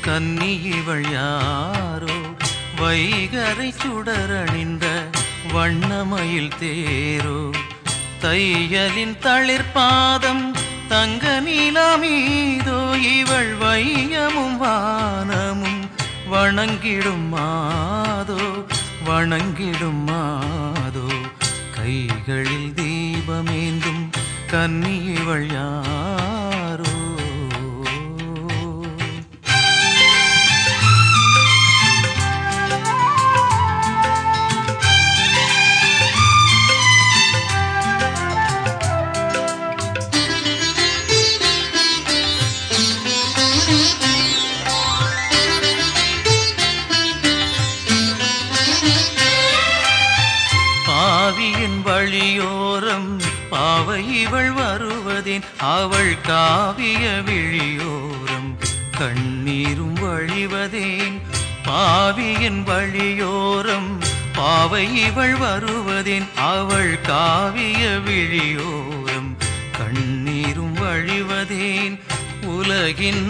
கன்னி இவள் யாரோ வைகரை சுடரணிந்த வண்ணமயில் தேரோ தையலின் தளிர்பாதம் தங்க நீலாமீதோ இவள் வையமும் வானமும் வணங்கிடும் மாதோ வணங்கிடும் மாதோ கைகளில் தீபமேந்தும் கன்னி இவள் யாரோ பாவியின் வழியோரம் பாவை இவள் வருவதேன் அவள் காவிய விழியோரம் கண்ணீரும் வழிவதேன் பாவியின் வழியோரம் பாவை இவள் வருவதேன் அவள் காவிய விழியோரம் கண்ணீரும் வழிவதேன் உலகின்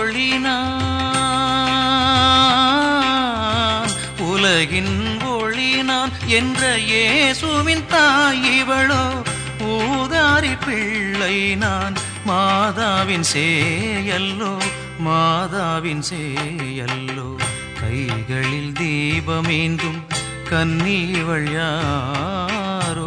ஒளினான் உலகின் ஒளி நான் என்ற இயேசுவின் தாய் இவளோ ஊதாரி பிள்ளை நான் மாதாவின் சேயல்லோ மாதாவின் சேயல்லோ கைகளில் தீபமேந்தும் கன்னி இவள் யாரோ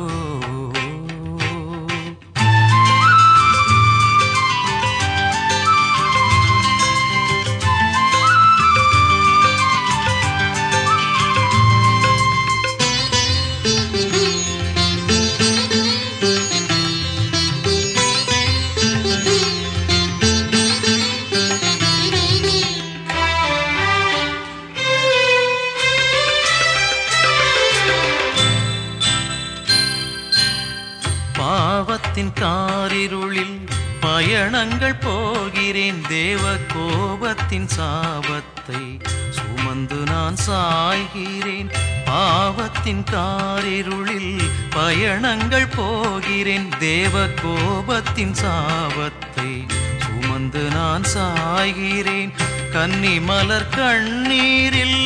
பாவத்தின் காரிருளில் பயணங்கள் போகிறேன் தேவ கோபத்தின் சாபத்தை சுமந்து நான் சாய்கிறேன் பாவத்தின் காரிருளில் பயணங்கள் போகிறேன் தேவ கோபத்தின் சாபத்தை சுமந்து நான் சாய்கிறேன் கன்னி மலர் கண்ணீரில்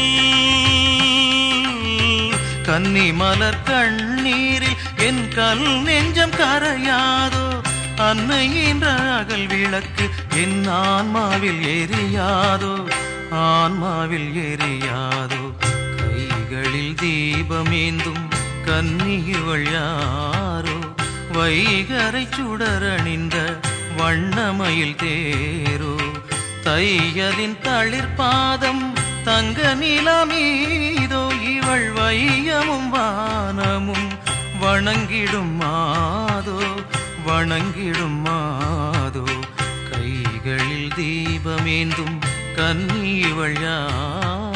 கன்னி மலர் கண்ணீரில் என் கல் நெஞ்சம் கரையாதோ அன்னை என்ற அகல் விளக்கு என் ஆன்மாவில் எரியாதோ ஆன்மாவில் எரியாதோ கைகளில் தீபமேந்தும் கன்னி இவள் யாரோ வைகரை சுடரணிந்த வண்ணமயில் தேரோ தையலின் தளிர்பாதம் தங்க நிலமீதோ இவள் வையமும் வானமும் வணங்கிடும் மாதோ வணங்கிடும் மாதோ கைகளில் தீபமேந்தும் கன்னி இவள் யாரோ